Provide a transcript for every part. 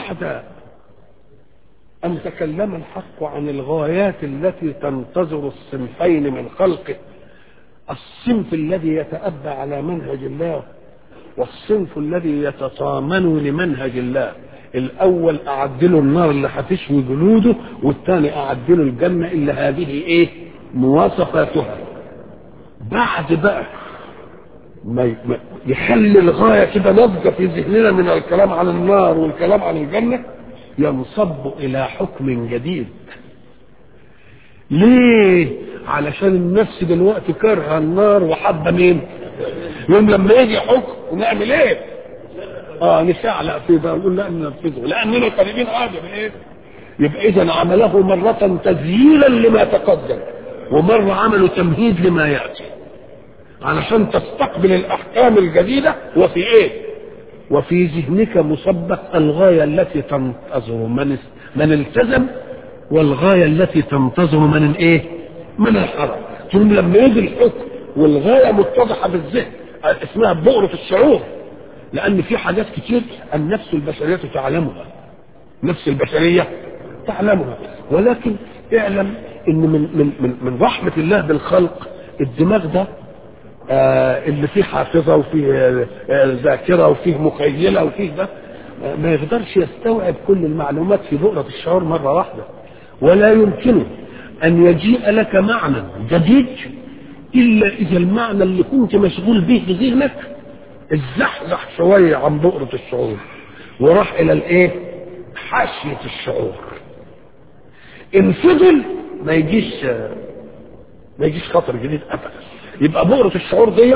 بعد أن تكلم الحق عن الغايات التي تنتظر الصنفين من خلقه الصنف الذي يتأبى على منهج الله والصنف الذي يتطامن لمنهج الله الأول أعدله النار اللي هتشوي جلوده والثاني أعدله الجنة اللي هذه إيه مواصفاتها بعد بقى ما يخلي الغاية كده نضجة في ذهننا من الكلام عن النار والكلام عن الجنة ينصب الى حكم جديد ليه علشان النفس دلوقتي كارهه النار وحابه مين يوم لما يجي حكم نعمل ايه اه نشعلق فيه بقى نقول لا ننفذه لاننا قريبين حاجه بايه يبقى اذا عمله مرة تزييلا لما تقدم ومرة عملوا تمهيد لما يأتي علشان تستقبل الأحكام الجديدة وفي إيه؟ وفي ذهنك مسبق الغاية التي تنتظر من من التزم والغاية التي تنتظر من الايه؟ من الحرم ثم لما يجي الحكم والغاية متضحة بالذهن اسمها بؤرة الشعور لأن في حاجات كتير النفس البشرية تعلمها النفس البشرية تعلمها ولكن اعلم ان من من من, من رحمة الله بالخلق الدماغ ده آه اللي فيه حافظه وفيه آه ذاكره وفيه مخيله وفيه ده آه ما يقدرش يستوعب كل المعلومات في بؤره الشعور مره واحده ولا يمكنه ان يجيء لك معنى جديد الا اذا المعنى اللي كنت مشغول به في ذهنك اتزحزح شويه عن بؤره الشعور وراح الى الايه؟ حاشيه الشعور ان فضل ما يجيش ما يجيش خطر جديد ابدا يبقى بؤرة الشعور دي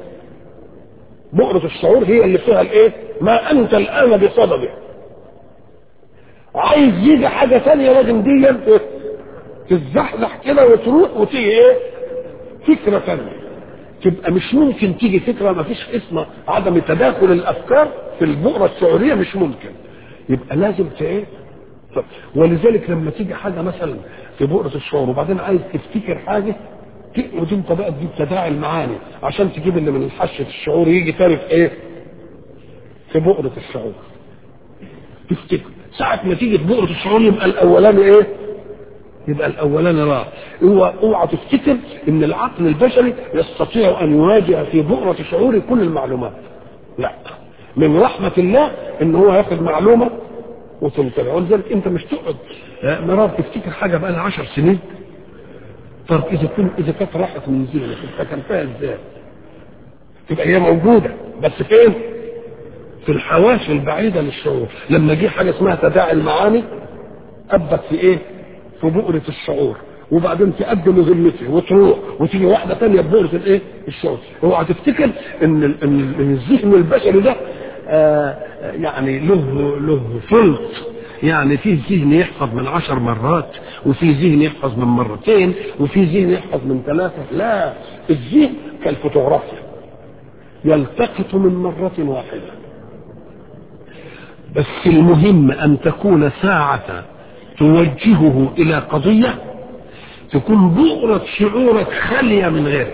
بؤرة الشعور هي اللي فيها الايه ما انت الان بصدده عايز يجي حاجة ثانية لازم دي تتزحزح كده وتروح وتيجي ايه فكرة ثانية تبقى مش ممكن تيجي فكرة ما فيش اسمها عدم تداخل الافكار في البؤرة الشعورية مش ممكن يبقى لازم ايه ولذلك لما تيجي حاجة مثلا في بؤرة الشعور وبعدين عايز تفتكر حاجة تقعد انت بقى تجيب تداعي المعاني عشان تجيب اللي من حشة الشعور يجي تاني في ايه؟ في بؤرة الشعور. تفتكر ساعة ما تيجي في بؤرة الشعور يبقى الأولاني ايه؟ يبقى الأولاني راح. اوعى اوعى تفتكر إن العقل البشري يستطيع أن يواجه في بؤرة شعوره كل المعلومات. لا. من رحمة الله إن هو ياخد معلومة وتنتبه ولذلك أنت مش تقعد مرات تفتكر حاجة بقى لها 10 سنين طب اذا كنت اذا كانت راحت من ذهنك افتكرتها ازاي؟ تبقى هي موجوده بس فين؟ في الحواس البعيده للشعور لما جه حاجه اسمها تداعي المعاني ابت في ايه؟ في بؤره الشعور وبعدين تقدم مهمته وتروح وتيجي واحده ثانيه ببؤره الايه؟ الشعور اوعى تفتكر ان ان الذهن البشري ده آه يعني له له فلت يعني في ذهن يحفظ من عشر مرات وفي ذهن يحفظ من مرتين وفي ذهن يحفظ من ثلاثة لا الذهن كالفوتوغرافيا يلتقط من مرة واحدة بس المهم أن تكون ساعة توجهه إلى قضية تكون بؤرة شعورك خالية من غيره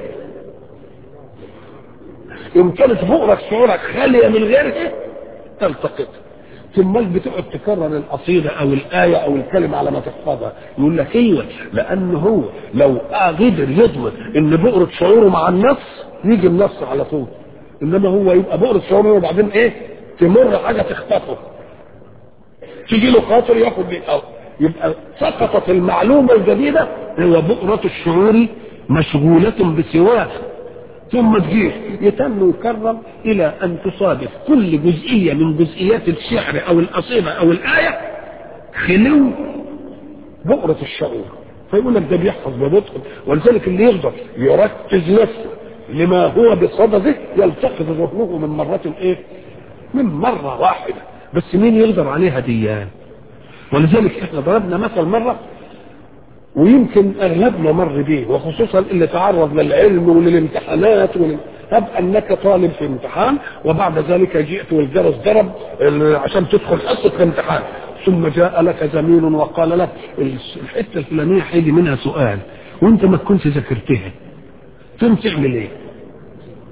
إن كانت بؤرة شعورك خالية من غيره تلتقطها ثم بتقعد تكرر القصيده او الايه او الكلمه على ما تحفظها يقول لك ايوه لان هو لو قدر يضمن ان بؤره شعوره مع النص يجي النص على طول انما هو يبقى بؤره شعوره وبعدين ايه تمر حاجه تخطفه تيجي له خاطر ياخد أو يبقى سقطت المعلومه الجديده هو بؤره الشعور مشغوله بسواه ثم تجيب يتم ويكرر الى ان تصادف كل جزئيه من جزئيات الشعر او القصيده او الايه خلو بؤره الشعور فيقول لك ده بيحفظ ببطء ولذلك اللي يقدر يركز نفسه لما هو بصدده يلتقط ذهنه من مرة ايه؟ من مرة واحدة بس مين يقدر عليها ديان؟ ولذلك احنا ضربنا مثل مرة ويمكن اغلبنا مر به وخصوصا اللي تعرض للعلم وللامتحانات ولل... هب انك طالب في امتحان وبعد ذلك جئت والجرس ضرب عشان تدخل حصه الامتحان ثم جاء لك زميل وقال لك الحته الفلانيه هيجي منها سؤال وانت ما تكونش ذاكرتها ثم تعمل ايه؟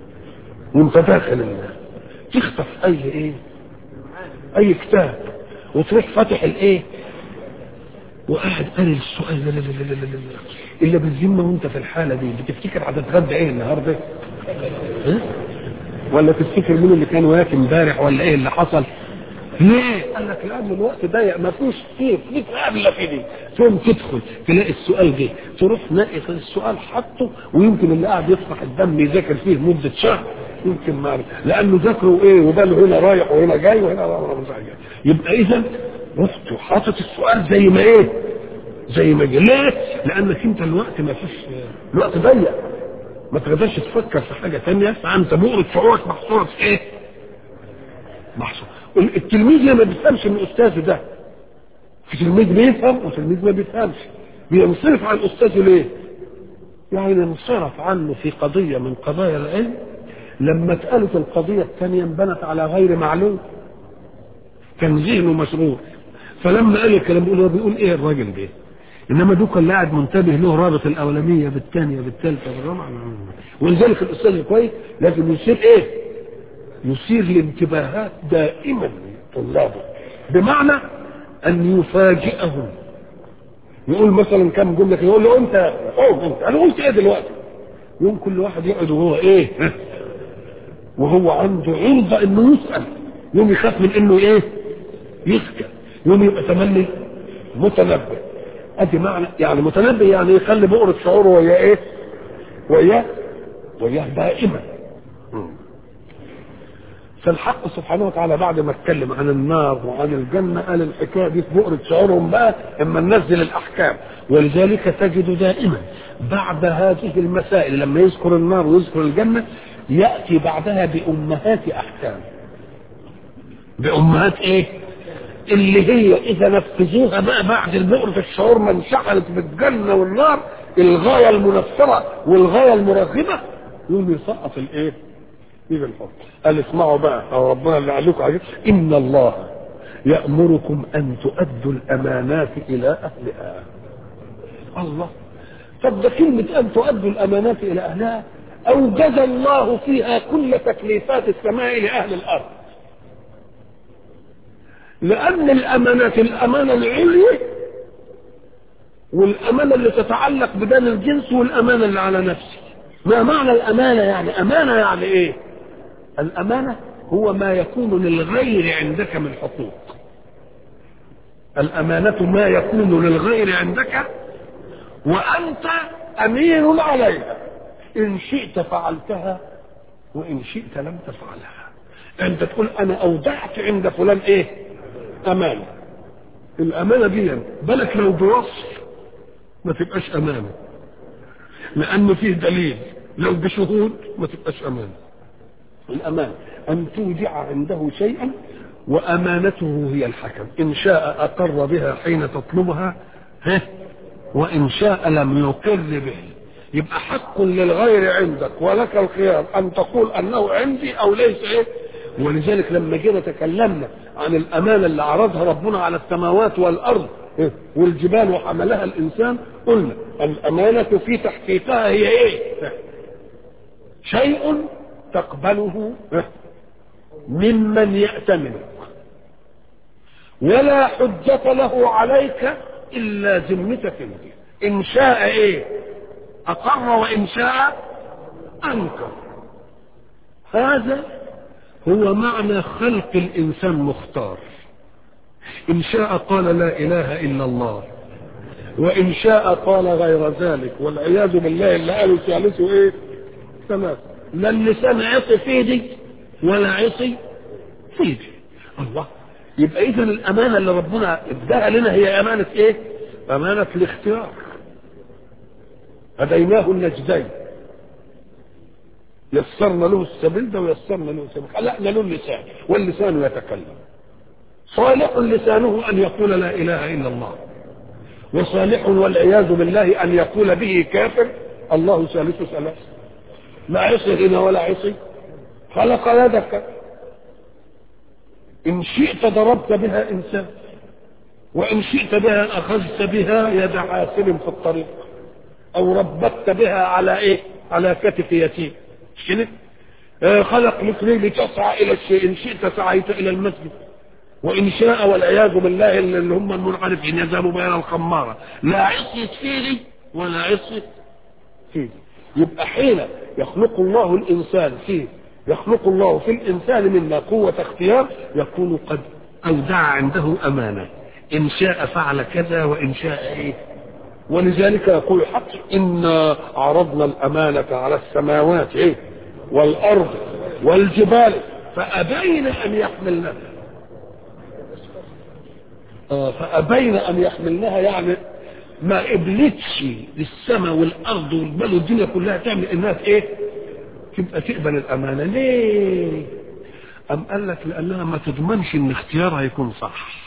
وانت داخل الله تخطف اي ايه؟ اي كتاب وتروح فاتح الايه وقاعد قاري السؤال لا لا لا لا لا لا الا بالذمه وانت في الحاله دي بتفتكر هتتغدى ايه النهارده؟ ها؟ ولا تفتكر مين اللي كان واكل امبارح ولا ايه اللي حصل؟ ليه؟ قال لك لان الوقت ضيق ما فيش فيه فيك قبل في دي ثم تدخل تلاقي السؤال جه تروح ناقص السؤال حطه ويمكن اللي قاعد يفتح الدم يذاكر فيه مده شهر يمكن ما لانه ذاكره ايه وباله هنا رايح وهنا جاي وهنا رايح جاي يبقى اذا رحت حاطط السؤال زي ما ايه؟ زي ما جه ليه؟ لانك انت الوقت ما فيش الوقت ضيق ما تقدرش تفكر في حاجه ثانيه فانت مؤرد شعورك محصوره في ايه؟ محصور التلميذ لما ما بيفهمش من استاذه ده في تلميذ بيفهم وتلميذ ما بيفهمش بينصرف عن استاذه ليه؟ يعني انصرف عنه في قضيه من قضايا العلم لما اتقالت القضيه الثانيه انبنت على غير معلوم كان ذهنه مشغول فلما قال الكلام بيقول هو بيقول ايه الراجل ده؟ انما دوك اللي قاعد منتبه له رابط الاولانيه بالثانيه بالثالثه بالرابعه ولذلك الاستاذ الكويس لازم يصير ايه؟ يثير الانتباهات دائما طلابه بمعنى ان يفاجئهم يقول مثلا كم جمله كده يقول له انت اوه انت انا قلت ايه دلوقتي يوم كل واحد يقعد وهو ايه وهو عنده عرضه انه يسال يوم يخاف من انه ايه يسكت يوم يبقى تملي متنبه ادي معنى يعني متنبه يعني يخلي بؤرة شعوره وياه ايه وياه وياه دائما فالحق سبحانه وتعالى بعد ما اتكلم عن النار وعن الجنة قال الحكاية دي في بؤرة شعورهم بقى اما ننزل الأحكام ولذلك تجد دائما بعد هذه المسائل لما يذكر النار ويذكر الجنة يأتي بعدها بأمهات أحكام بأمهات إيه؟ اللي هي إذا نفذوها بقى بعد البؤرة الشعور ما انشغلت بالجنة والنار الغاية المنفرة والغاية المرغبة يقوم يسقط الإيه؟ يجي الحكم قال اسمعوا بقى أو ربنا اللي قال لكم ان الله يامركم ان تؤدوا الامانات الى اهلها الله طب ده كلمه ان تؤدوا الامانات الى اهلها اوجد الله فيها كل تكليفات السماء لاهل الارض لان الامانات الامانه العليا والامانه اللي تتعلق بدان الجنس والامانه اللي على نفسك ما معنى الامانه يعني امانه يعني ايه الأمانة هو ما يكون للغير عندك من حقوق الأمانة ما يكون للغير عندك وأنت أمين عليها إن شئت فعلتها وإن شئت لم تفعلها أنت تقول أنا أودعت عند فلان إيه أمانة الأمانة دي بالك لو بوصف ما تبقاش أمانة لأنه فيه دليل لو بشهود ما تبقاش أمانة الأمان أن تودع عنده شيئا وأمانته هي الحكم إن شاء أقر بها حين تطلبها ها وإن شاء لم يقر به يبقى حق للغير عندك ولك الخيار أن تقول أنه عندي أو ليس إيه ولذلك لما جينا تكلمنا عن الأمانة اللي عرضها ربنا على السماوات والأرض والجبال وحملها الإنسان قلنا الأمانة في تحقيقها هي إيه شيء تقبله ممن يأتمنك ولا حجة له عليك إلا ذمتك انت إن شاء إيه أقر وإن شاء أنكر هذا هو معنى خلق الإنسان مختار إن شاء قال لا إله إلا الله وإن شاء قال غير ذلك والعياذ بالله اللي قالوا ثالثه إيه ثلاثة لا اللسان عصي في دي ولا عصي في دي الله يبقى اذا الامانه اللي ربنا اداها لنا هي امانه ايه امانه الاختيار هديناه النجدين يسرنا له السبيل ده ويسرنا له السبيل خلقنا له اللسان واللسان يتكلم صالح لسانه ان يقول لا اله الا الله وصالح والعياذ بالله ان يقول به كافر الله ثالث ثلاث لا عصي هنا ولا عصي خلق يدك إن شئت ضربت بها إنسان وإن شئت بها أخذت بها يد عاسر في الطريق أو ربطت بها على إيه؟ على كتف يتيم كده آه خلق لك لتسعى إلى الشيء إن شئت سعيت إلى المسجد وإن شاء والعياذ بالله اللي هم المنعرفين يذهبوا بين الخمارة لا عصية فيلي ولا عصية فيلي يبقى حين يخلق الله الإنسان فيه يخلق الله في الإنسان منا قوة اختيار يكون قد أودع عنده أمانة إن شاء فعل كذا وإن شاء إيه ولذلك يقول الحق إنا عرضنا الأمانة على السماوات إيه والأرض والجبال فأبين أن يحملنها آه فأبين أن يحملنها يعني ما قبلتش للسماء والأرض والجبال والدنيا كلها تعمل إنها إيه تبقى تقبل الأمانة ليه أم قال لك لأنها ما تضمنش إن اختيارها يكون صح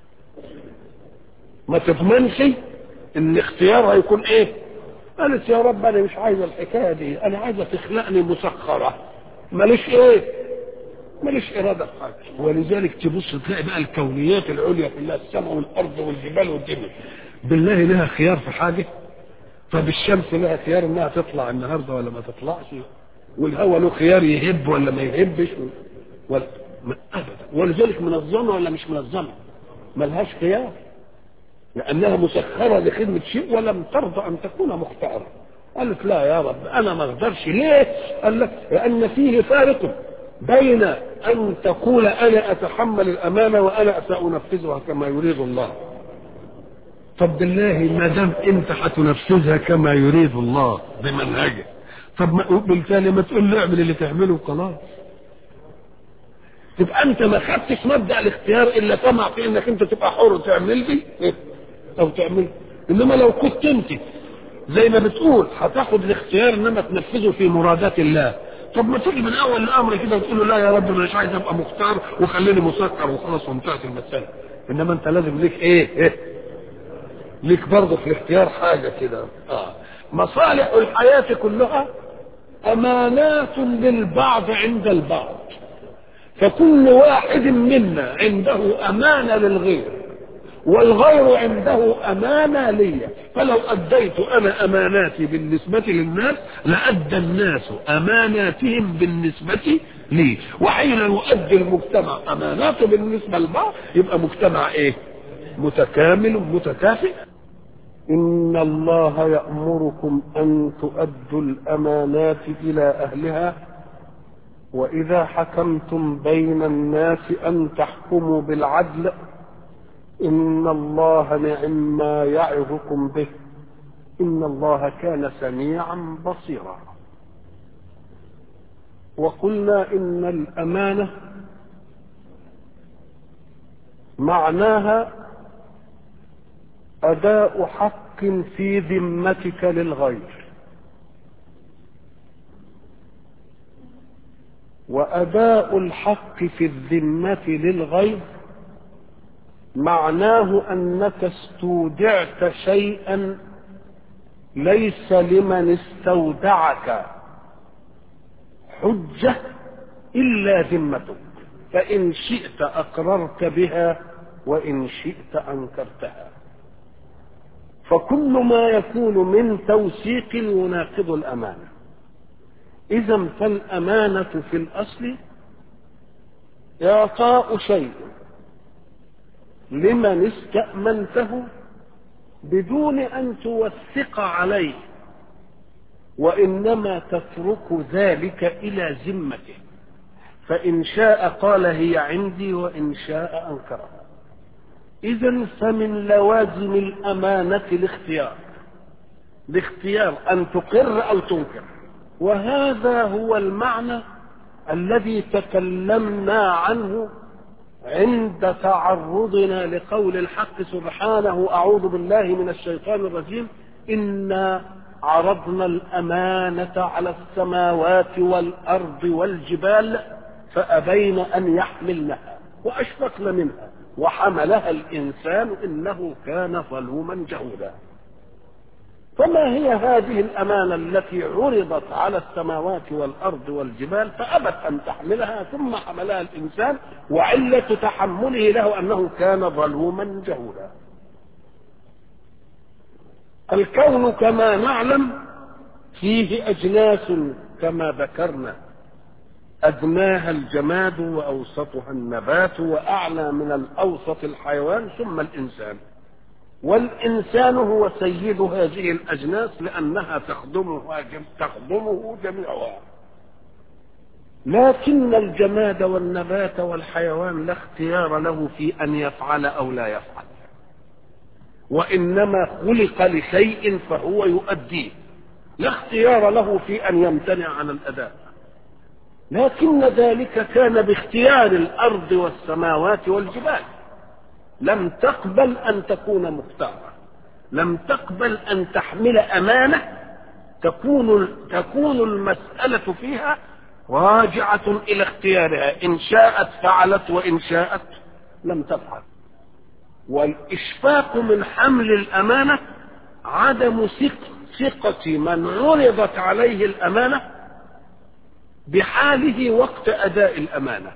ما تضمنش إن اختيارها يكون إيه قالت يا رب أنا مش عايزة الحكاية دي أنا عايزة تخلقني مسخرة ماليش إيه ماليش إرادة في حاجة ولذلك تبص تلاقي بقى الكونيات العليا كلها السماء والأرض والجبال والدنيا بالله لها خيار في حاجة طب الشمس لها خيار إنها تطلع النهاردة ولا ما تطلعش والهواء له خيار يهب ولا ما يهبش ولا ابدا ولذلك منظمه ولا مش منظمه ملهاش خيار لانها مسخره لخدمه شيء ولم ترضى ان تكون مختاره قالت لا يا رب انا ما اقدرش ليه قال لك لان فيه فارق بين ان تقول انا اتحمل الامانه وانا سانفذها كما يريد الله طب بالله ما دام انت هتنفذها كما يريد الله بمنهجه طب ما بالتالي ما تقول له اعمل اللي تعمله وخلاص تبقى انت ما خدتش مبدا الاختيار الا طمع في انك انت تبقى حر تعمل لي او تعمل انما لو كنت انت زي ما بتقول هتاخد الاختيار انما تنفذه في مرادات الله طب ما تيجي من اول الامر كده وتقول له لا يا رب انا مش عايز ابقى مختار وخليني مسكر وخلاص وانتهت المساله انما انت لازم ليك ايه, إيه؟ ليك برضه في الاختيار حاجه كده اه مصالح الحياه كلها امانات للبعض عند البعض فكل واحد منا عنده امانه للغير والغير عنده امانه لي فلو اديت انا اماناتي بالنسبه للناس لادى الناس اماناتهم بالنسبه لي وحين يؤدي المجتمع اماناته بالنسبه لبعض يبقى مجتمع ايه متكامل متكافئ إن الله يأمركم أن تؤدوا الأمانات إلى أهلها وإذا حكمتم بين الناس أن تحكموا بالعدل إن الله نعم ما يعظكم به إن الله كان سميعا بصيرا وقلنا إن الأمانة معناها أداء حق في ذمتك للغير وأداء الحق في الذمة للغير معناه أنك استودعت شيئا ليس لمن استودعك حجة إلا ذمتك فإن شئت أقررت بها وإن شئت أنكرتها فكل ما يكون من توثيق يناقض الأمانة إذا فالأمانة في الأصل إعطاء شيء لمن استأمنته بدون أن توثق عليه وإنما تترك ذلك إلى ذمته فإن شاء قال هي عندي وإن شاء أنكرها إذا فمن لوازم الأمانة الاختيار الاختيار أن تقر أو تنكر وهذا هو المعنى الذي تكلمنا عنه عند تعرضنا لقول الحق سبحانه أعوذ بالله من الشيطان الرجيم إنا عرضنا الأمانة على السماوات والأرض والجبال فأبين أن يحملنها وأشفقن منها وحملها الإنسان إنه كان ظلوما جهولا فما هي هذه الأمانة التي عرضت على السماوات والأرض والجبال فأبت أن تحملها ثم حملها الإنسان وعلة تحمله له أنه كان ظلوما جهولا الكون كما نعلم فيه أجناس كما ذكرنا أدناها الجماد وأوسطها النبات وأعلى من الأوسط الحيوان ثم الإنسان والإنسان هو سيد هذه الأجناس لأنها تخدمها تخدمه جميعها لكن الجماد والنبات والحيوان لا اختيار له في أن يفعل أو لا يفعل وإنما خلق لشيء فهو يؤديه لا اختيار له في أن يمتنع عن الأداء لكن ذلك كان باختيار الأرض والسماوات والجبال لم تقبل أن تكون مختارة لم تقبل أن تحمل أمانة تكون تكون المسألة فيها راجعة إلى اختيارها إن شاءت فعلت وإن شاءت لم تفعل والإشفاق من حمل الأمانة عدم ثقة من عرضت عليه الأمانة بحاله وقت أداء الأمانة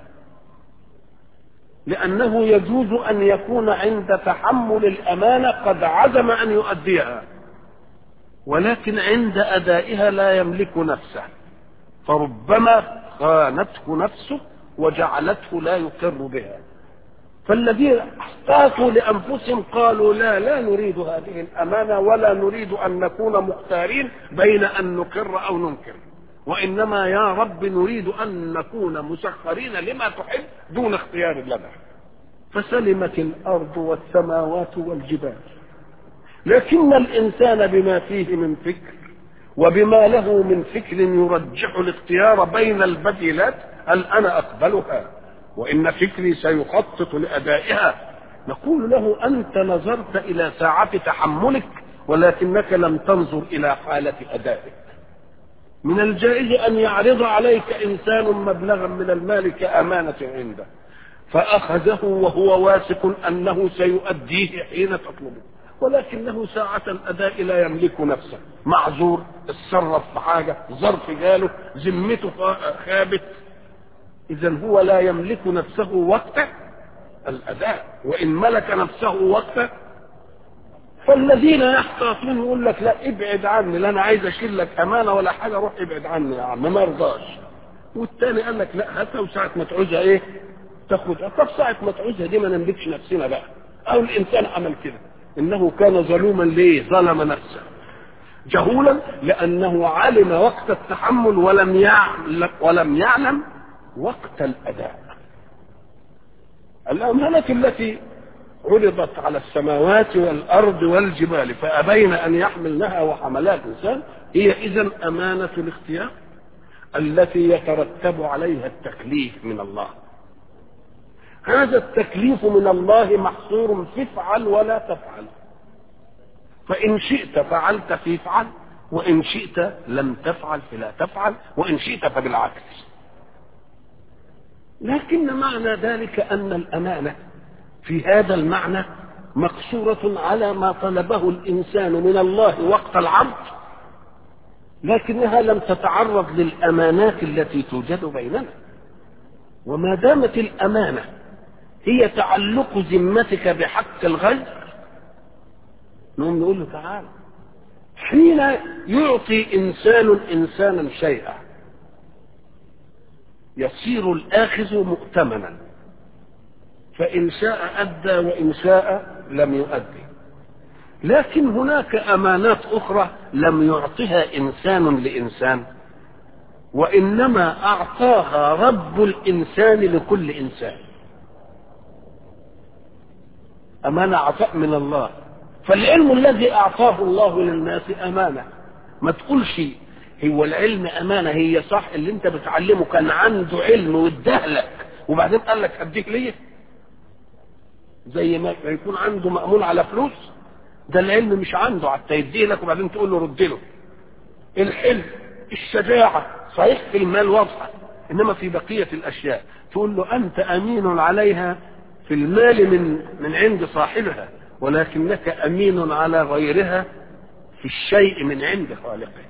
لأنه يجوز أن يكون عند تحمل الأمانة قد عزم أن يؤديها ولكن عند أدائها لا يملك نفسه فربما خانته نفسه وجعلته لا يقر بها فالذين احتاطوا لانفسهم قالوا لا لا نريد هذه الامانه ولا نريد ان نكون مختارين بين ان نقر او ننكر وانما يا رب نريد ان نكون مسخرين لما تحب دون اختيار لنا فسلمت الارض والسماوات والجبال لكن الانسان بما فيه من فكر وبما له من فكر يرجح الاختيار بين البديلات هل انا اقبلها وان فكري سيخطط لادائها نقول له انت نظرت الى ساعه تحملك ولكنك لم تنظر الى حاله ادائك من الجائز ان يعرض عليك انسان مبلغا من المال كامانه عنده فاخذه وهو واثق انه سيؤديه حين تطلبه ولكنه ساعة الأداء لا يملك نفسه معذور اتصرف في حاجة ظرف جاله ذمته خابت إذا هو لا يملك نفسه وقت الأداء وإن ملك نفسه وقت فالذين يحتاطون يقول لك لا ابعد عني لا أنا عايز أشيل لك أمانة ولا حاجة روح ابعد عني يا عم ما رضاش والتاني قال لك لا هاتها وساعة ما تعوزها إيه تاخدها طب ساعة ما تعوزها دي ما نملكش نفسنا بقى أو الإنسان عمل كده انه كان ظلوما ليه ظلم نفسه جهولا لانه علم وقت التحمل ولم يعلم ولم يعلم وقت الاداء الامانه التي عرضت على السماوات والارض والجبال فابين ان يحملنها وحملها الانسان هي اذا امانه الاختيار التي يترتب عليها التكليف من الله هذا التكليف من الله محصور في افعل ولا تفعل فإن شئت فعلت في افعل وإن شئت لم تفعل فلا تفعل وإن شئت فبالعكس لكن معنى ذلك أن الأمانة في هذا المعنى مقصورة على ما طلبه الإنسان من الله وقت العرض لكنها لم تتعرض للأمانات التي توجد بيننا وما دامت الأمانة هي تعلق ذمتك بحق الغير نقوم نقول له تعالى حين يعطي انسان انسانا شيئا يصير الاخذ مؤتمنا فان شاء ادى وان شاء لم يؤدي لكن هناك امانات اخرى لم يعطها انسان لانسان وانما اعطاها رب الانسان لكل انسان أمانة عطاء من الله فالعلم الذي أعطاه الله للناس أمانة ما تقولش هو العلم أمانة هي صح اللي أنت بتعلمه كان عنده علم وادهلك وبعدين قال لك هديك ليه زي ما يكون عنده مأمون على فلوس ده العلم مش عنده حتى يديه لك وبعدين تقول له رد له الحلم الشجاعة صحيح في المال واضحة إنما في بقية الأشياء تقول له أنت أمين عليها في المال من من عند صاحبها ولكنك امين على غيرها في الشيء من عند خالقه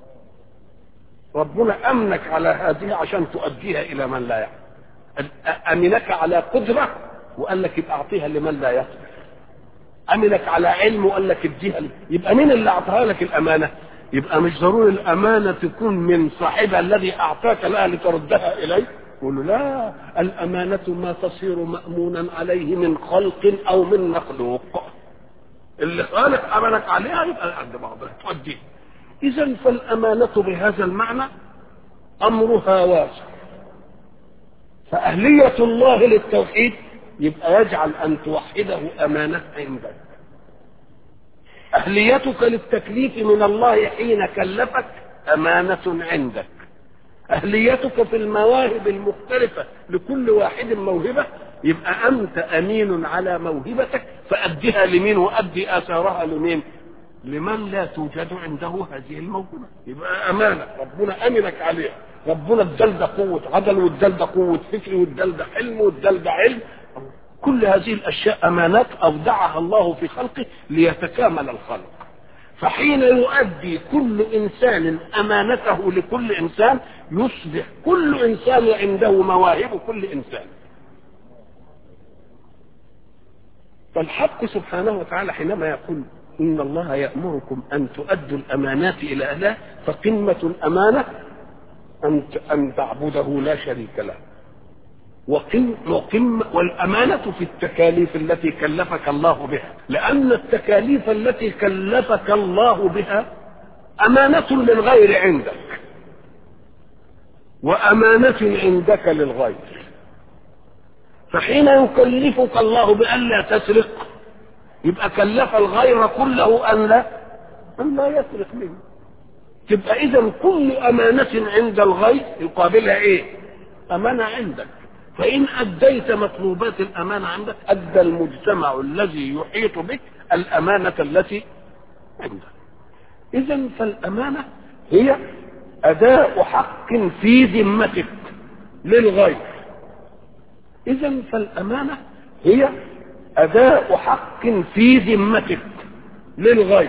ربنا امنك على هذه عشان تؤديها الى من لا يعلم امنك على قدره وقال لك يبقى اعطيها لمن لا يقدر امنك على علم وقال لك اديها يبقى مين اللي اعطاها لك الامانه يبقى مش ضروري الامانه تكون من صاحبها الذي اعطاك لها لتردها اليه يقول له لا الامانه ما تصير مامونا عليه من خلق او من مخلوق اللي خالق امنك عليها يبقى عند بعضها توديه اذا فالامانه بهذا المعنى امرها واسع فاهليه الله للتوحيد يبقى يجعل ان توحده امانه عندك اهليتك للتكليف من الله حين كلفك امانه عندك اهليتك في المواهب المختلفه لكل واحد موهبه يبقى انت امين على موهبتك فادها لمين وادي اثارها لمين لمن لا توجد عنده هذه الموهبه يبقى امانه ربنا امنك عليها ربنا ادال ده قوه عدل وادال ده قوه فكر وادال ده حلم وادال ده علم كل هذه الاشياء امانات اودعها الله في خلقه ليتكامل الخلق فحين يؤدي كل انسان امانته لكل انسان يصبح كل انسان عنده مواهب كل انسان فالحق سبحانه وتعالى حينما يقول ان الله يامركم ان تؤدوا الامانات الى اهلها فقمه الامانه ان ان تعبده لا شريك له وقم وقم والأمانة في التكاليف التي كلفك الله بها لأن التكاليف التي كلفك الله بها أمانة للغير عندك وأمانة عندك للغير فحين يكلفك الله بألا تسرق يبقى كلف الغير كله أن لا أن لا يسرق منه تبقى إذا كل أمانة عند الغير يقابلها إيه؟ أمانة عندك فإن أديت مطلوبات الأمانة عندك أدى المجتمع الذي يحيط بك الأمانة التي عندك إذا فالأمانة هي أداء حق في ذمتك للغير إذا فالأمانة هي أداء حق في ذمتك للغير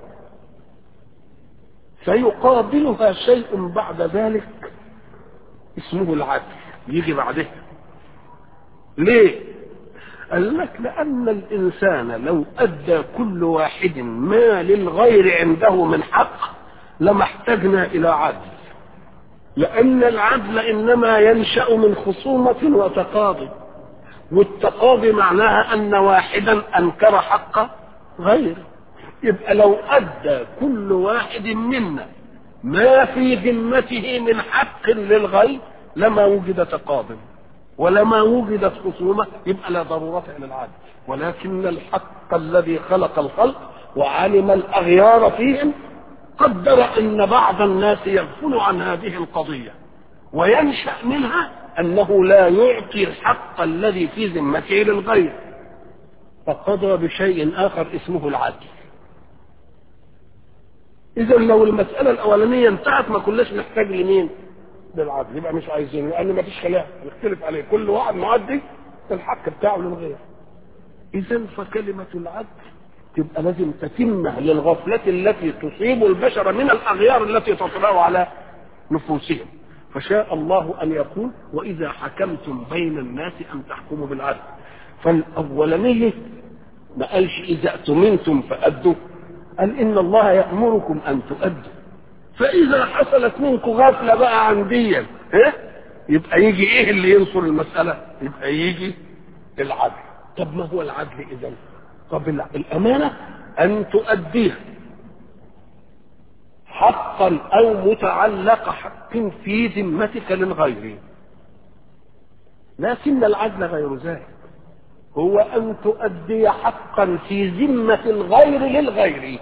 فيقابلها شيء بعد ذلك اسمه العدل يجي بعدها ليه قال لك لأن الإنسان لو أدى كل واحد ما للغير عنده من حق لما احتجنا إلى عدل لأن العدل إنما ينشأ من خصومة وتقاضي والتقاضي معناها أن واحدا أنكر حق غيره يبقى لو أدى كل واحد منا ما في ذمته من حق للغير لما وجد تقاضي ولما وجدت خصومة يبقى لا ضرورة إلى العدل ولكن الحق الذي خلق الخلق وعلم الأغيار فيهم قدر أن بعض الناس يغفل عن هذه القضية وينشأ منها أنه لا يعطي الحق الذي في ذمته للغير فقضى بشيء آخر اسمه العدل إذا لو المسألة الأولانية انتهت ما كناش نحتاج لمين؟ للعدل يبقى مش عايزين لان ما فيش خلاف نختلف عليه كل واحد مؤدي الحق بتاعه للغير اذا فكلمه العدل تبقى لازم تتمه للغفله التي تصيب البشر من الاغيار التي تطرا على نفوسهم فشاء الله ان يقول واذا حكمتم بين الناس ان تحكموا بالعدل فالاولانيه ما قالش اذا اؤتمنتم فادوا قال ان الله يامركم ان تؤدوا فاذا حصلت منكم غفله بقى عن ديا إيه؟ يبقى يجي ايه اللي ينصر المساله يبقى يجي العدل طب ما هو العدل اذا طب الامانه ان تؤديها حقا او متعلق حق في ذمتك للغير لكن العدل غير ذلك هو ان تؤدي حقا في ذمه الغير للغير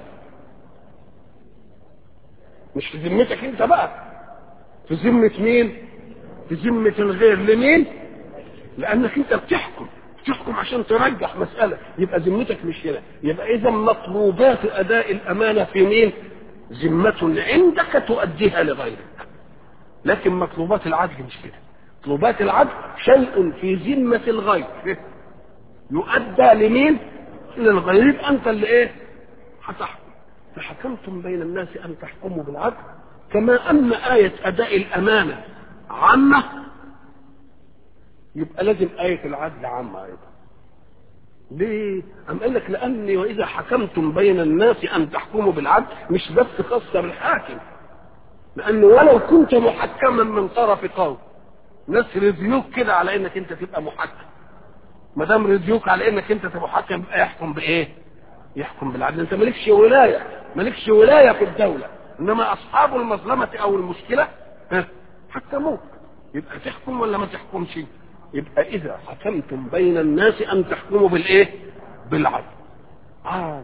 مش في ذمتك انت بقى في ذمة مين في ذمة الغير لمين لانك انت بتحكم بتحكم عشان ترجح مسألة يبقى ذمتك مش هنا يبقى اذا مطلوبات اداء الامانة في مين ذمة عندك تؤديها لغيرك لكن مطلوبات العدل مش كده مطلوبات العدل شيء في ذمة الغير يؤدى لمين للغير يبقى انت اللي ايه هتحكم فحكمتم بين الناس ان تحكموا بالعدل كما ان آية اداء الامانة عامة يبقى لازم آية العدل عامة ايضا ليه؟ أم قال لك لأني وإذا حكمتم بين الناس أن تحكموا بالعدل مش بس خاصة بالحاكم لأنه ولو كنت محكما من طرف قوم ناس رضيوك كده على إنك أنت تبقى محكم ما دام رضيوك على إنك أنت تبقى محكم يبقى يحكم بإيه؟ يحكم بالعدل أنت مالكش ولاية مالكش ولاية في الدولة إنما أصحاب المظلمة أو المشكلة ها حكموك يبقى تحكم ولا ما تحكمش؟ يبقى إذا حكمتم بين الناس أن تحكموا بالإيه؟ بالعدل. آه.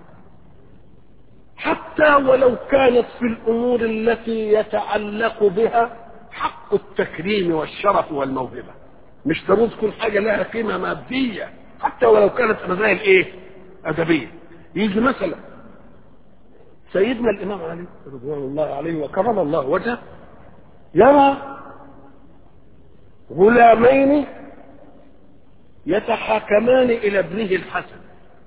حتى ولو كانت في الأمور التي يتعلق بها حق التكريم والشرف والموهبة. مش ضروري تكون حاجة لها قيمة مادية، حتى ولو كانت مسائل إيه؟ أدبية. يجي مثلا سيدنا الإمام علي رضوان الله عليه وكرم الله وجهه يرى غلامين يتحاكمان الى ابنه الحسن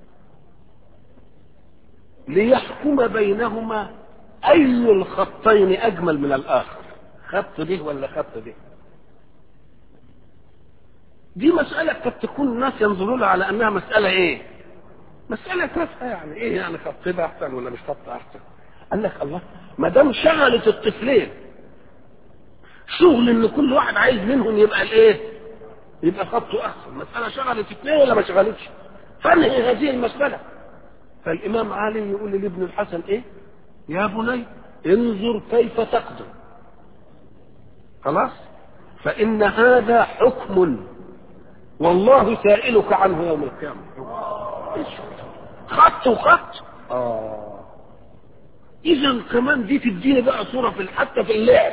ليحكم بينهما اي الخطين اجمل من الاخر خط ده ولا خط ده دي مسألة قد تكون الناس ينظرون على أنها مسألة إيه؟ مسألة تافهة يعني إيه يعني خط ده أحسن ولا مش خط أحسن؟ قال لك الله ما دام شغلت الطفلين شغل إن كل واحد عايز منهم يبقى الإيه؟ يبقى خطه احسن مساله شغلت اثنين ولا ما شغلتش فانهي هذه المساله فالامام علي يقول لابن الحسن ايه يا بني انظر كيف تقدم خلاص فان هذا حكم والله سائلك عنه يوم القيامه خط وخط اه اذا كمان دي تديني بقى صوره في حتى في اللعب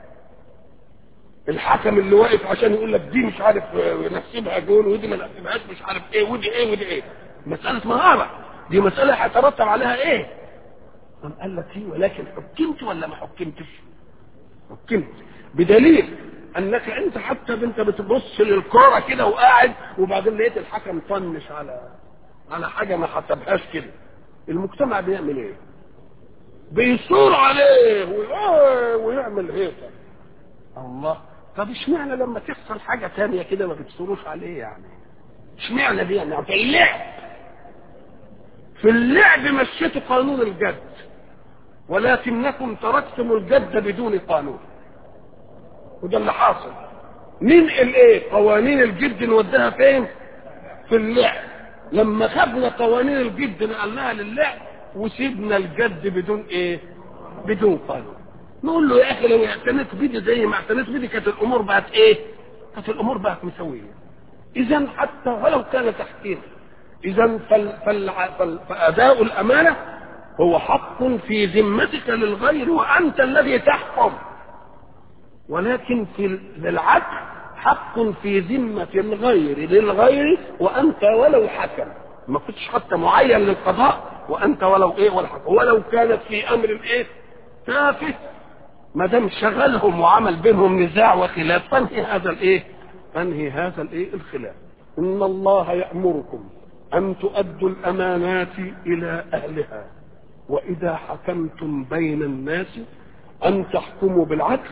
الحكم اللي واقف عشان يقول لك دي مش عارف نحسبها جول ودي ما نحسبهاش مش عارف ايه ودي ايه ودي ايه مسألة مهارة دي مسألة هيترتب عليها ايه قام قال لك ايه ولكن حكمت ولا ما حكمتش حكمت بدليل انك انت حتى انت بتبص للكرة كده وقاعد وبعدين لقيت الحكم طنش على على حاجة ما حسبهاش كده المجتمع بيعمل ايه بيصور عليه ويعمل هيصة الله طب اشمعنى لما تحصل حاجه تانية كده ما بتصروش عليه يعني اشمعنى دي يعني في اللعب في اللعب مشيتوا قانون الجد ولكنكم تركتم الجد بدون قانون وده اللي حاصل ننقل ايه قوانين الجد نوديها فين في اللعب لما خدنا قوانين الجد نقلناها للعب وسيبنا الجد بدون ايه بدون قانون نقول له يا اخي لو اعتنيت بيدي زي ما اعتنيت بيدي كانت الامور بقت ايه؟ كانت الامور بقت مسويه. اذا حتى ولو كان تحكيم اذا فال فال فال فاداء الامانه هو حق في ذمتك للغير وانت الذي تحكم. ولكن في للعدل حق في ذمة الغير للغير وأنت ولو حكم ما كنتش حتى معين للقضاء وأنت ولو إيه ولا حكم ولو كانت في أمر إيه تافه ما دام شغلهم وعمل بينهم نزاع وخلاف فانهي هذا الايه؟ فانهي هذا الايه؟ الخلاف. ان الله يامركم ان تؤدوا الامانات الى اهلها واذا حكمتم بين الناس ان تحكموا بالعدل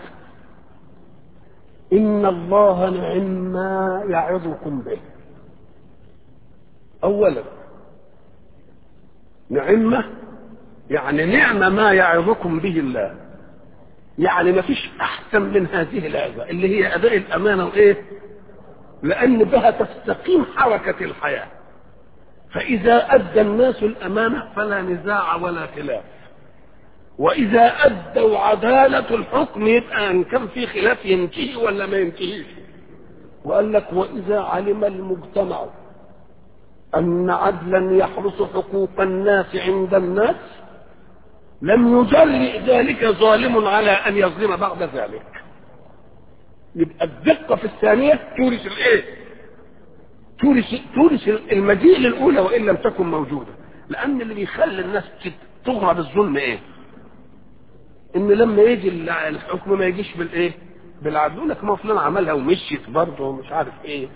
ان الله نعم ما يعظكم به. اولا نعمه يعني نعم ما يعظكم به الله يعني ما فيش احسن من هذه العظه اللي هي اداء الامانه وايه لان بها تستقيم حركه الحياه فاذا ادى الناس الامانه فلا نزاع ولا خلاف واذا ادوا عداله الحكم يبقى ان كان في خلاف ينتهي ولا ما ينتهيش وقال لك واذا علم المجتمع ان عدلا يحرس حقوق الناس عند الناس لم يجرئ ذلك ظالم على ان يظلم بعد ذلك يبقى الدقه في الثانيه تورث الايه تورث تورث المجيء الاولى وان لم تكن موجوده لان اللي بيخلي الناس تغرى بالظلم ايه ان لما يجي الحكم ما يجيش بالايه بالعدل يقول لك ما فلان عملها ومشيت برضه ومش عارف ايه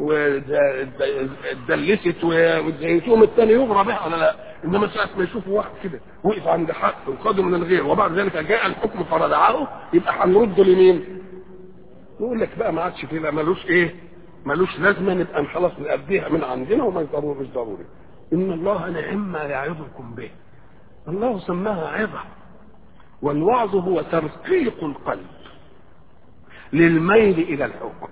ودلست وزيتهم الثاني يغرى بها ولا لا انما ساعه ما يشوفوا واحد كده وقف عند حق وخده من الغير وبعد ذلك جاء الحكم فردعه يبقى هنرده لمين؟ نقول لك بقى ما عادش كده ملوش ايه؟ ملوش لازمه نبقى خلاص نأديها من عندنا وما ضروري مش ضروري ان الله نعم ما يعظكم به الله سماها عظه والوعظ هو ترقيق القلب للميل الى الحكم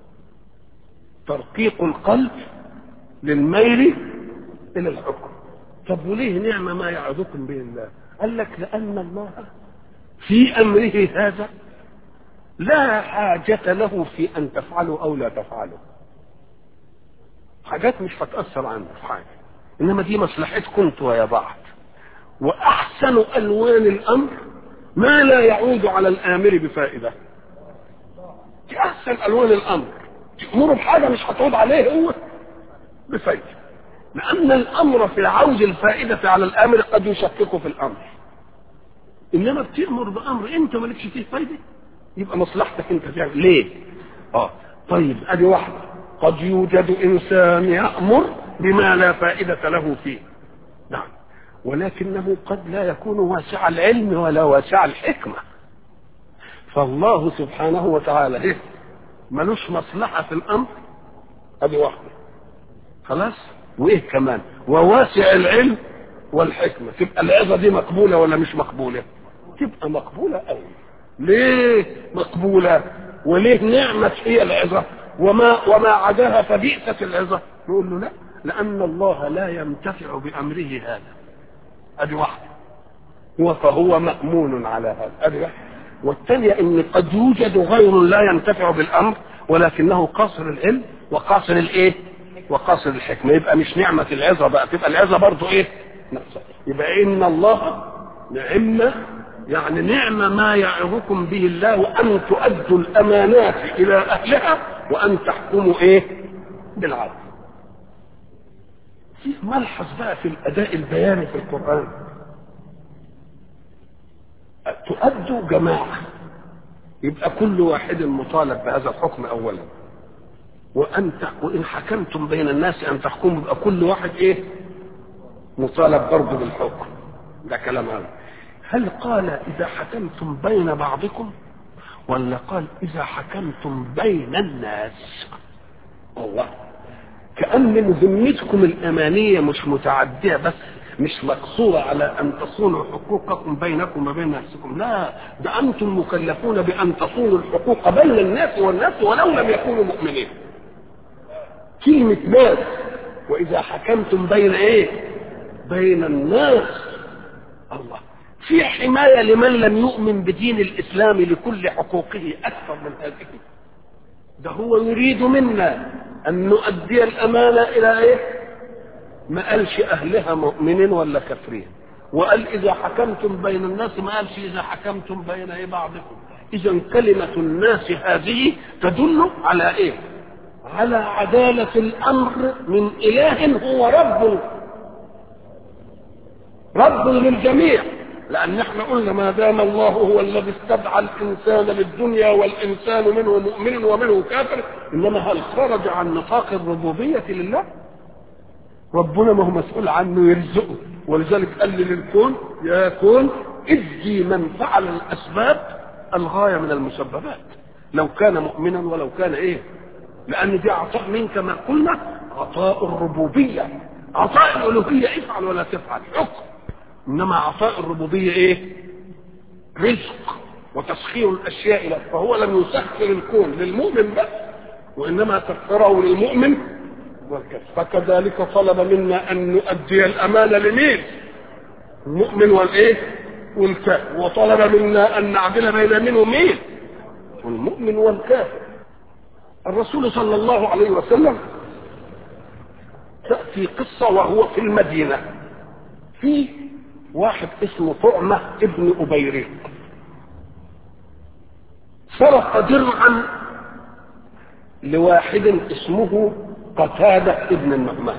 ترقيق القلب للميل الى الحكم طب وليه نعمه ما يعظكم به الله قال لك لان الله في امره هذا لا حاجة له في أن تفعلوا أو لا تفعلوا حاجات مش هتأثر عنه في حاجة إنما دي مصلحتكم انتوا يا بعض وأحسن ألوان الأمر ما لا يعود على الآمر بفائدة دي أحسن ألوان الأمر تأمره بحاجة مش هتعود عليه هو بفائدة لأن الأمر في عوز الفائدة على الآمر قد يشكك في الأمر إنما بتأمر بأمر أنت مالكش فيه فايدة يبقى مصلحتك أنت تعمل ليه؟ آه طيب أدي واحدة قد يوجد إنسان يأمر بما لا فائدة له فيه نعم ولكنه قد لا يكون واسع العلم ولا واسع الحكمة فالله سبحانه وتعالى إيه؟ ملوش مصلحة في الأمر أدي واحدة خلاص وإيه كمان وواسع العلم والحكمة تبقى العظة دي مقبولة ولا مش مقبولة تبقى مقبولة أوي ليه مقبولة وليه نعمة هي العظة وما وما عداها فبئست العظة نقول له لا لأن الله لا ينتفع بأمره هذا أدي واحدة فهو مأمون على هذا أدي واحدة والثانية إن قد يوجد غير لا ينتفع بالأمر ولكنه قاصر العلم وقاصر الإيه؟ وقاصر الحكمة يبقى مش نعمة العظة بقى تبقى العظة برضه إيه؟ نفسها يبقى إن الله نعمة يعني نعمة ما يعظكم به الله أن تؤدوا الأمانات إلى أهلها وأن تحكموا إيه؟ بالعدل. في ملحظ بقى في الأداء البياني في القرآن. تؤدوا جماعة يبقى كل واحد مطالب بهذا الحكم أولا. وأن وإن حكمتم بين الناس أن تحكموا يبقى كل واحد إيه؟ مطالب برضه بالحكم. ده كلام هذا. هل قال إذا حكمتم بين بعضكم ولا قال إذا حكمتم بين الناس الله كأن مهمتكم الأمانية مش متعدية بس مش مقصورة على أن تصونوا حقوقكم بينكم وبين نفسكم لا ده أنتم مكلفون بأن تصونوا الحقوق بين الناس والناس ولو لم يكونوا مؤمنين كلمة ناس وإذا حكمتم بين إيه بين الناس الله في حماية لمن لم يؤمن بدين الإسلام لكل حقوقه أكثر من هذه ده هو يريد منا أن نؤدي الأمانة إلى إيه ما قالش أهلها مؤمنين ولا كافرين وقال إذا حكمتم بين الناس ما قالش إذا حكمتم بين إيه بعضكم إذا كلمة الناس هذه تدل على إيه على عدالة الأمر من إله هو رب رب للجميع لأن احنا قلنا ما دام الله هو الذي استدعى الإنسان للدنيا والإنسان منه مؤمن ومنه كافر إنما هل خرج عن نطاق الربوبية لله؟ ربنا ما هو مسؤول عنه يرزقه ولذلك قال للكون يا كون ادي من فعل الأسباب الغاية من المسببات لو كان مؤمنا ولو كان إيه؟ لأن دي عطاء منك ما قلنا عطاء الربوبية عطاء الألوهية افعل ولا تفعل حكم انما عطاء الربوبيه ايه رزق وتسخير الاشياء له فهو لم يسخر الكون للمؤمن بس وانما سخره للمؤمن والكافر فكذلك طلب منا ان نؤدي الامانه لمين المؤمن والايه والكافر وطلب منا ان نعدل بين من ومين والمؤمن والكافر الرسول صلى الله عليه وسلم تأتي قصة وهو في المدينة في واحد اسمه طعمة ابن أبيريق سرق درعا لواحد اسمه قتادة ابن النعمان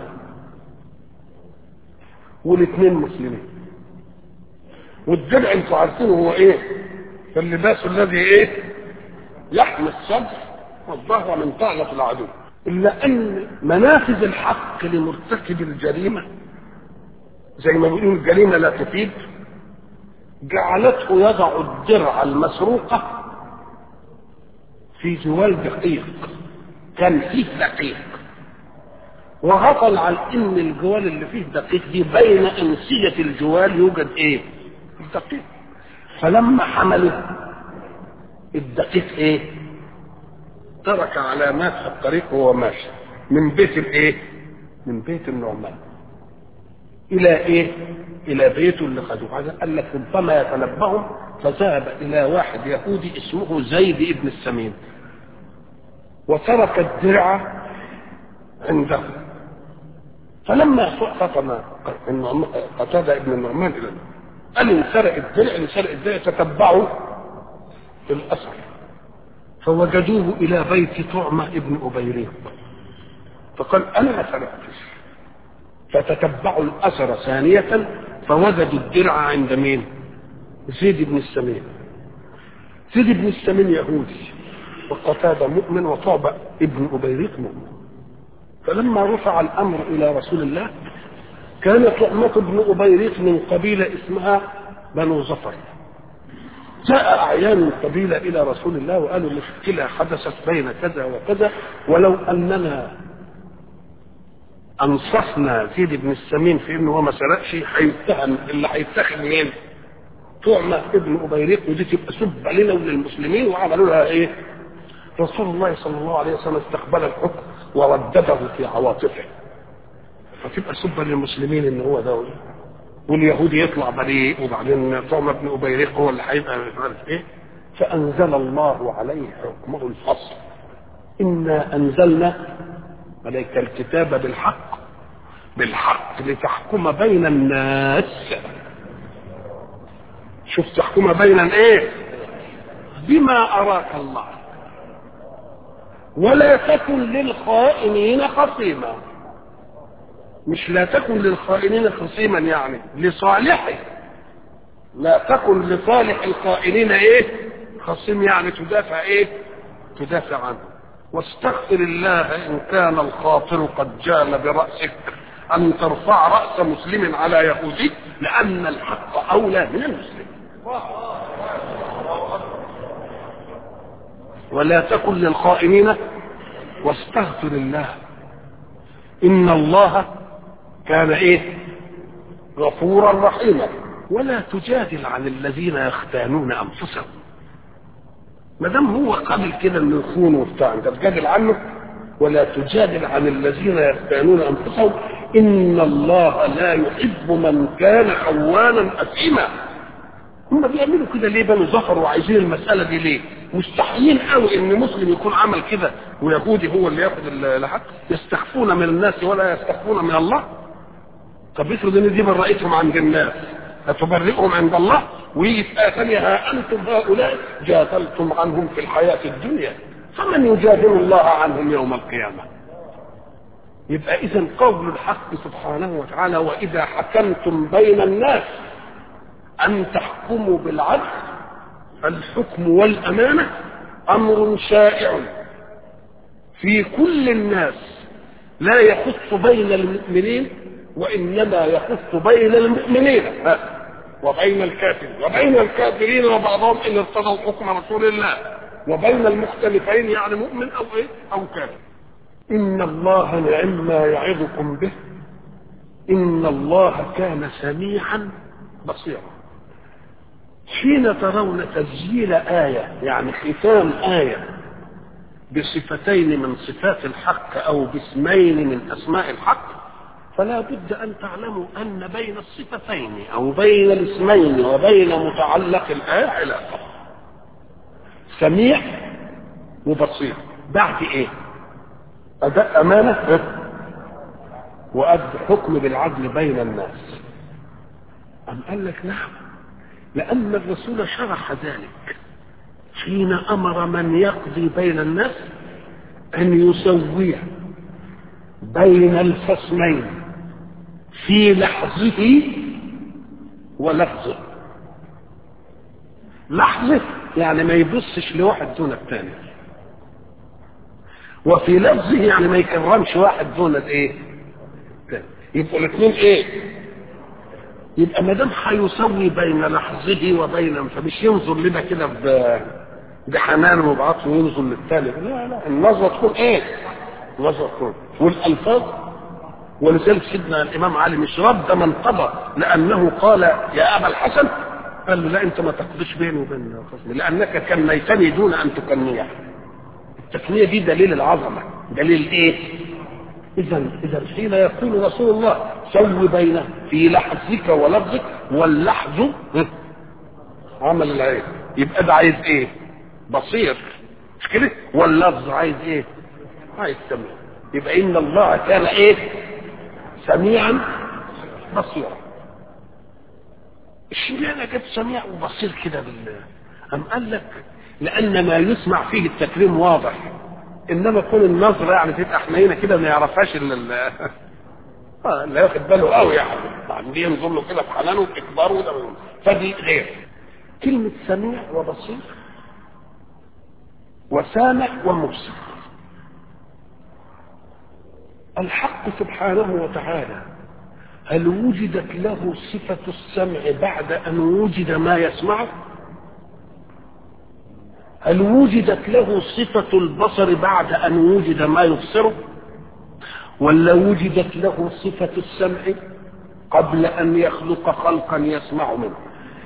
والاثنين مسلمين والدرع انتوا عارفين هو ايه اللباس الذي ايه يحمي الصدر والظهر من طعنة العدو إلا أن منافذ الحق لمرتكب الجريمة زي ما بيقولوا الجريمة لا تفيد جعلته يضع الدرع المسروقة في جوال دقيق كان فيه دقيق وغفل عن ان الجوال اللي فيه دقيق دي بين انسية الجوال يوجد ايه الدقيق فلما حملوا الدقيق ايه ترك علامات في الطريق وهو ماشي من بيت الايه من بيت النعمان الى ايه الى بيته اللي خدوه قال لك ربما يتنبهم فذهب الى واحد يهودي اسمه زيد ابن السمين وترك الدرع عنده فلما فطن قتادة ابن النعمان الى قال ان سرق الدرع ان سرق الدرع تتبعوا الاثر فوجدوه الى بيت طعمة ابن ابيريق فقال انا ما سرقتش فتتبعوا الاثر ثانية فوجدوا الدرع عند مين زيد بن السمين زيد بن السمين يهودي وقتادة مؤمن وطعبة ابن أبيريق مؤمن فلما رفع الأمر إلى رسول الله كان طعمة بن أبيريق من قبيلة اسمها بنو ظفر جاء أعيان القبيلة إلى رسول الله وقالوا مشكلة حدثت بين كذا وكذا ولو أننا أنصفنا زيد بن السمين في إنه هو ما سرقش هيتهم اللي هيتخذ مين؟ طعمة ابن أبيريق ودي تبقى سبة لنا وللمسلمين وعملوا لها إيه؟ رسول الله صلى الله عليه وسلم استقبل الحكم وردده في عواطفه فتبقى سبة للمسلمين إن هو ده واليهودي يطلع بريء وبعدين طعمة ابن أبيريق هو اللي هيبقى مش عارف إيه فأنزل الله عليه حكمه الفصل إنا أنزلنا عليك الكتاب بالحق بالحق لتحكم بين الناس شوف تحكم بين ايه بما اراك الله ولا تكن للخائنين خصيما مش لا تكن للخائنين خصيما يعني لصالحه لا تكن لصالح الخائنين ايه خصيم يعني تدافع ايه تدافع عنه واستغفر الله ان كان الخاطر قد جال براسك ان ترفع راس مسلم على يهودي لان الحق اولى من المسلم ولا تكن للخائنين واستغفر الله ان الله كان ايه غفورا رحيما ولا تجادل عن الذين يختانون انفسهم ما دام هو قبل كده انه يخون وبتاع انت تجادل عنه ولا تجادل عن الذين يختانون انفسهم ان الله لا يحب من كان خوانا اثيما هم بيعملوا كده ليه بنو ظفر وعايزين المساله دي ليه مستحيل قوي ان مسلم يكون عمل كده ويهودي هو اللي ياخد الحق يستخفون من الناس ولا يستخفون من الله طب افرض ان دي برأتهم عند الناس هتبرئهم عند الله ويجي في آية ثانية ها أنتم هؤلاء جادلتم عنهم في الحياة الدنيا فمن يجادل الله عنهم يوم القيامة يبقى إذا قول الحق سبحانه وتعالى وإذا حكمتم بين الناس أن تحكموا بالعدل الحكم والأمانة أمر شائع في كل الناس لا يخص بين المؤمنين وإنما يخص بين المؤمنين وبين الكافرين وبين الكافرين وبعضهم إن ارتضوا حكم رسول الله وبين المختلفين يعني مؤمن أو إيه أو كافر إن الله نعم ما يعظكم به إن الله كان سميعا بصيرا حين ترون تسجيل آية يعني ختام آية بصفتين من صفات الحق أو باسمين من أسماء الحق فلا بد أن تعلموا أن بين الصفتين أو بين الاسمين وبين متعلق الآية علاقة سميع وبصير بعد إيه؟ أداء أمانة وأد حكم بالعدل بين الناس أم قال لك نعم لأن الرسول شرح ذلك حين أمر من يقضي بين الناس أن يسويه بين الخصمين في لحظه ولفظه لحظه يعني ما يبصش لواحد دون الثاني وفي لفظه يعني ما يكرمش واحد دون الايه يبقوا الاثنين ايه يبقى ما دام هيسوي بين لحظه وبين فمش ينظر لنا كده بحنان وبعطف وينظر للتالي لا لا النظره تكون ايه؟ النظره تكون والالفاظ ولذلك سيدنا الامام علي مش رد من قضى لانه قال يا ابا الحسن قال له لا انت ما تقضيش بيني وبين خصمي لانك كنيتني دون ان تكنيه التكنيه دي دليل العظمه دليل ايه؟ اذا اذا حين يقول رسول الله سو بين في لحظك ولفظك واللحظ عمل العين يبقى ده عايز ايه؟ بصير مش كده؟ واللفظ عايز ايه؟ عايز سميع يبقى ان الله كان ايه؟ سميعا بصيرا اشمعنى جاب سميع وبصير كده بال أم قال لك لأن ما يسمع فيه التكريم واضح إنما كون النظرة يعني تبقى حنينة كده ما يعرفهاش إلا ال آه لا ياخد باله قوي يعني يعني دي ينظر له كده بحنانه وبإكباره وده فدي غير كلمة سميع وبصير وسامع ومبصر الحق سبحانه وتعالى هل وجدت له صفة السمع بعد أن وجد ما يسمعه هل وجدت له صفة البصر بعد أن وجد ما يبصره ولا وجدت له صفة السمع قبل أن يخلق خلقا يسمع منه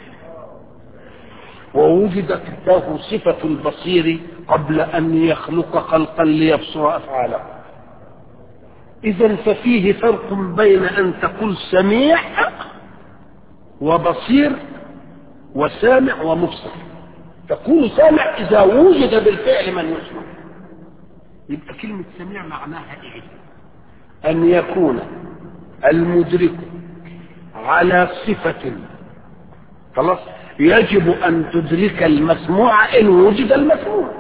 ووجدت له صفة البصير قبل أن يخلق خلقا ليبصر أفعاله إذا ففيه فرق بين أن تقول سميع وبصير وسامع ومبصر تقول سامع إذا وجد بالفعل من يسمع يبقى كلمة سميع معناها إيه؟ أن يكون المدرك على صفة خلاص يجب أن تدرك المسموع إن وجد المسموع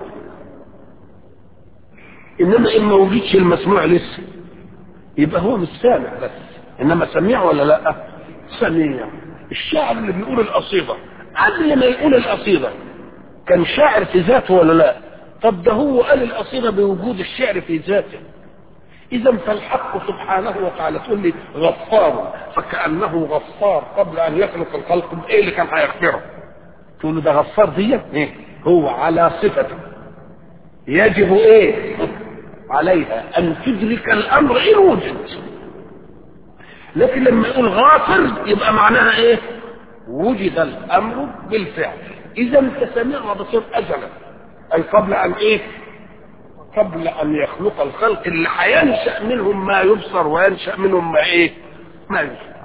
إنما إن ما وجدش المسموع لسه يبقى هو مش سامع بس انما سميع ولا لا سميع الشاعر اللي بيقول القصيده قبل ما يقول القصيده كان شاعر في ذاته ولا لا طب ده هو قال القصيده بوجود الشعر في ذاته اذا فالحق سبحانه وتعالى تقول لي غفار فكانه غفار قبل ان يخلق الخلق ايه اللي كان هيغفره تقول له ده غفار دي ايه هو على صفته يجب ايه عليها ان تدرك الامر ان وجد لكن لما يقول غافر يبقى معناها ايه وجد الامر بالفعل اذا تسمع وبصير ازلا اي قبل ان ايه قبل ان يخلق الخلق اللي هينشا منهم ما يبصر وينشا منهم ما ايه ما يبصر